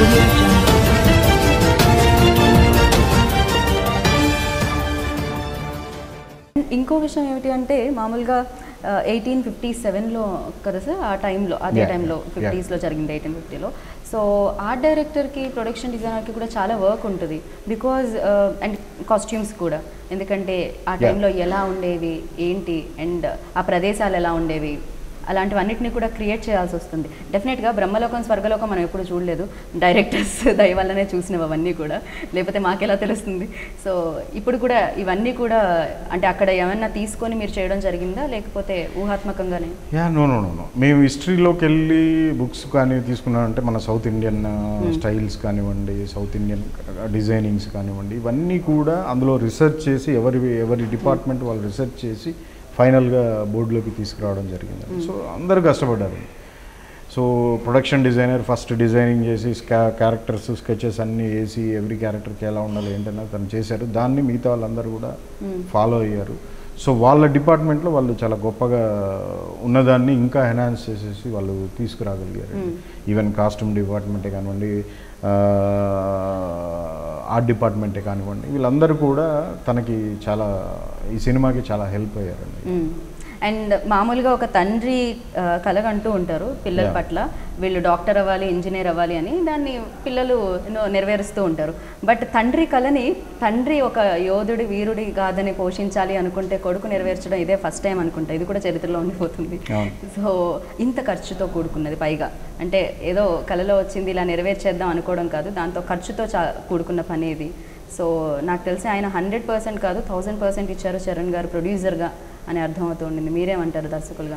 audio jungle. ఇంకో విషయం ఏమిటి అంటే మామూలుగా ఎయిటీన్ ఫిఫ్టీ సెవెన్లో కదా సార్ ఆ టైంలో అదే Yeah, టైంలో yeah. ఫిఫ్టీస్లో జరిగింది ఎయిటీన్ ఫిఫ్టీలో సో ఆర్ట్ డైరెక్టర్కి ప్రొడక్షన్ డిజైనర్కి కూడా చాలా వర్క్ ఉంటుంది బికాజ్ అండ్ కాస్ట్యూమ్స్ కూడా ఎందుకంటే ఆ Yeah. టైంలో ఎలా ఉండేవి ఏంటి అండ్ ఆ ప్రదేశాలు ఎలా ఉండేవి అలాంటివన్నిటిని కూడా క్రియేట్ చేయాల్సి వస్తుంది డెఫినెట్గా బ్రహ్మలోకం స్వర్గలోకం మనం ఎప్పుడు చూడలేదు డైరెక్టర్స్ దయ వల్లనే చూసినవి అవన్నీ కూడా లేకపోతే మాకెలా తెలుస్తుంది సో ఇప్పుడు కూడా ఇవన్నీ కూడా అంటే అక్కడ ఏమన్నా తీసుకొని మీరు చేయడం జరిగిందా లేకపోతే ఊహాత్మకంగానే yeah no no no no మేము హిస్టరీలోకి వెళ్ళి బుక్స్ కానీ తీసుకున్నామంటే మన సౌత్ ఇండియన్ స్టైల్స్ కానివ్వండి సౌత్ ఇండియన్ డిజైనింగ్స్ కానివ్వండి ఇవన్నీ కూడా అందులో రీసెర్చ్ చేసి ఎవరి ఎవరి డిపార్ట్మెంట్ వాళ్ళు రీసెర్చ్ చేసి ఫైనల్గా బోర్డులోకి తీసుకురావడం జరిగింది సో అందరూ కష్టపడ్డారు so production designer first designing చేసి క్యారెక్టర్స్ స్కెచెస్ అన్నీ వేసి ఎవ్రీ క్యారెక్టర్కి ఎలా ఉండాలి ఏంటన్నా తను చేశారు దాన్ని మిగతా వాళ్ళందరూ కూడా ఫాలో అయ్యారు సో వాళ్ళ డిపార్ట్మెంట్లో వాళ్ళు చాలా గొప్పగా ఉన్నదాన్ని ఇంకా ఎన్హాన్స్ చేసేసి వాళ్ళు తీసుకురాగలిగారు ఈవెన్ కాస్ట్యూమ్ డిపార్ట్మెంటే కానివ్వండి ఆర్ట్ డిపార్ట్మెంటే కానివ్వండి వీళ్ళందరూ కూడా తనకి చాలా ఈ సినిమాకి చాలా హెల్ప్ అయ్యారండి అండ్ మామూలుగా ఒక తండ్రి ఆ, కలగంటూ ఉంటారు పిల్లల Yeah. పట్ల వీళ్ళు డాక్టర్ అవ్వాలి ఇంజనీర్ అవ్వాలి అని దాన్ని పిల్లలు ఎన్నో నెరవేరుస్తూ ఉంటారు బట్ తండ్రి కళని తండ్రి ఒక యోధుడి వీరుడి కాదని పోషించాలి అనుకుంటే కొడుకు నెరవేర్చడం ఇదే ఫస్ట్ టైం అనుకుంటా ఇది కూడా చరిత్రలో ఉండిపోతుంది అవును. సో ఇంత ఖర్చుతో కూడుకున్నది పైగా అంటే ఏదో కళలో వచ్చింది ఇలా నెరవేర్చేద్దాం అనుకోవడం కాదు దాంతో ఖర్చుతో చా కూడుకున్న పని ఇది సో నాకు తెలిసి ఆయన హండ్రెడ్ పర్సెంట్ కాదు థౌజండ్ పర్సెంట్ ఇచ్చారు చరణ్ గారు ప్రొడ్యూసర్గా అని అర్థమవుతూ ఉండింది మీరేమంటారు దర్శకులుగా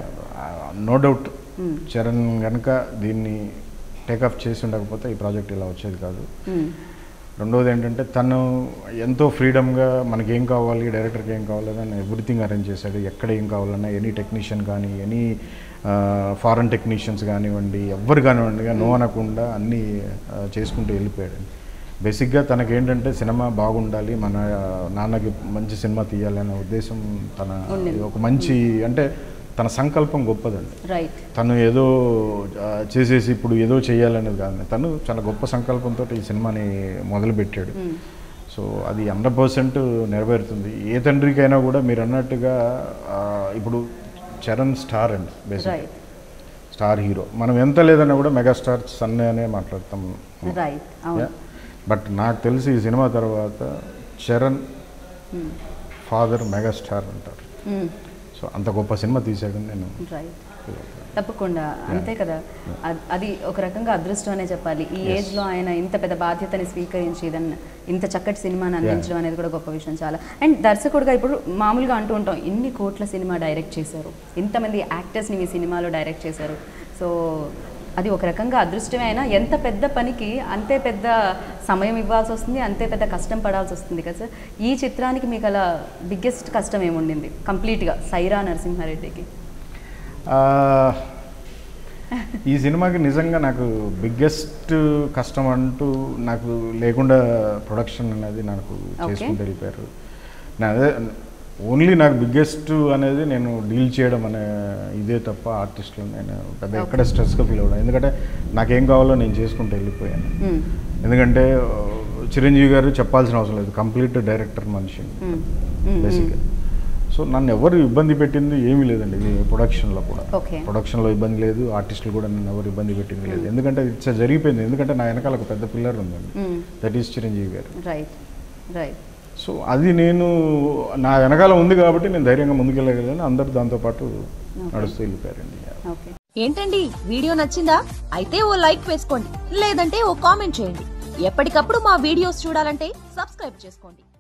నో డౌట్ చరణ్ కనుక దీన్ని టేకప్ చేసి ఉండకపోతే ఈ ప్రాజెక్ట్ ఇలా వచ్చేది కాదు మ్మ్. రెండోది ఏంటంటే తను ఎంతో ఫ్రీడమ్గా మనకి ఏం కావాలి డైరెక్టర్కి ఏం కావాలి అని ఎవ్రీథింగ్ అరేంజ్ చేశాడు ఎక్కడ ఏం కావాలన్నా ఎనీ టెక్నీషియన్ కానీ ఎనీ ఫారెన్ టెక్నీషియన్స్ కానివ్వండి ఎవ్వరు కానివ్వండి నో అనకుండా అన్నీ ఆ, చేసుకుంటూ వెళ్ళిపోయాడు బేసిక్గా తనకి ఏంటంటే సినిమా బాగుండాలి మన నాన్నకి మంచి సినిమా తీయాలనే ఉద్దేశం తన ఉండింది. ఒక మంచి అంటే తన సంకల్పం గొప్పదండి రైట్ తను ఏదో ఆ, చేసేసి ఇప్పుడు ఏదో చేయాలనేది కాదు తను చాలా గొప్ప సంకల్పంతో ఈ సినిమాని మొదలుపెట్టాడు మ్మ్. సో అది హండ్రెడ్ పర్సెంట్ నెరవేరుతుంది ఏ తండ్రికైనా కూడా మీరు అన్నట్టుగా ఆ, ఇప్పుడు చరణ్ స్టార్ అండి బేసిక్ రైట్ స్టార్ హీరో మనం ఎంత లేదన్నా కూడా మెగాస్టార్ సన్ అనే మాట్లాడతాం రైట్ అవును బట్ నాకు తెలిసి ఈ సినిమా తర్వాత చరణ్ మ్మ్. ఫాదర్ మెగాస్టార్ అంటారు మ్మ్. సో అంత గొప్ప సినిమా తీసాడని నేను రైట్ తప్పకుండా అంతే కదా అద్- అది ఒక రకంగా అదృష్టం అనే చెప్పాలి ఈ Yes. ఏజ్ లో ఆయన ఇంత పెద్ద బాధ్యతని స్వీకరించి ఇదన్న ఇంత చక్కటి సినిమాని అందించడం అనేది కూడా గొప్ప విషయం చాలా అండ్ దర్శకుడుగా ఇప్పుడు మామూలుగా అంటూ ఉంటాం ఇన్ని కోట్ల సినిమా డైరెక్ట్ చేశారు ఇంతమంది యాక్టర్స్ని మీ సినిమాలో డైరెక్ట్ చేశారు సో అది ఒక రకంగా అదృష్టమే అయినా ఎంత పెద్ద పనికి అంతే పెద్ద సమయం ఇవ్వాల్సి వస్తుంది అంతే పెద్ద కష్టం పడాల్సి వస్తుంది కదా సార్ ఈ చిత్రానికి మీకు అలా బిగ్గెస్ట్ కష్టం ఏముండింది కంప్లీట్గా సైరా నరసింహారెడ్డికి ఆ, ఈ సినిమాకి నిజంగా నాకు బిగ్గెస్ట్ కష్టం అంటూ నాకు లేకుండా ప్రొడక్షన్ అనేది నాకు చేసుకుంటూ వెళ్ళిపోయారు నా అదే ఓన్లీ నాకు బిగ్గెస్ట్ అనేది నేను డీల్ చేయడం అనే ఇదే తప్ప ఆర్టిస్ట్లో నేను పెద్ద ఎక్కడ స్ట్రెస్గా ఫీల్ అవ్వడం ఎందుకంటే నాకేం కావాలో నేను చేసుకుంటూ వెళ్ళిపోయాను మ్మ్. ఎందుకంటే ఆ, చిరంజీవి గారు చెప్పాల్సిన అవసరం లేదు కంప్లీట్ డైరెక్టర్ మనిషి మ్మ్. మ్మ్. బేసిక్గా సో నన్ను ఎవరు ఇబ్బంది పెట్టింది ఏమీ లేదండి ఇది ప్రొడక్షన్లో కూడా ఓకే. ప్రొడక్షన్లో ఇబ్బంది లేదు ఆర్టిస్టులు కూడా నన్ను ఎవరు ఇబ్బంది పెట్టింది లేదు ఎందుకంటే ఇట్స్ జరిగిపోయింది ఎందుకంటే నా వెనకాల ఒక పెద్ద పిల్లర్ ఉందండి మ్మ్. దట్ ఈస్ చిరంజీవి గారు రైట్ రైట్ సో అది నేను నా వెనకాల ఉంది కాబట్టి నేను ధైర్యంగా ముందుకెళ్ళగలను అందరూ దాంతోపాటు నడుస్తూ వెళ్ళిపోయారండి ఓకే ఏంటండి వీడియో నచ్చిందా అయితే ఓ లైక్ వేసుకోండి లేదంటే ఓ కామెంట్ చేయండి ఎప్పటికప్పుడు మా వీడియోస్ చూడాలంటే సబ్స్క్రైబ్ చేసుకోండి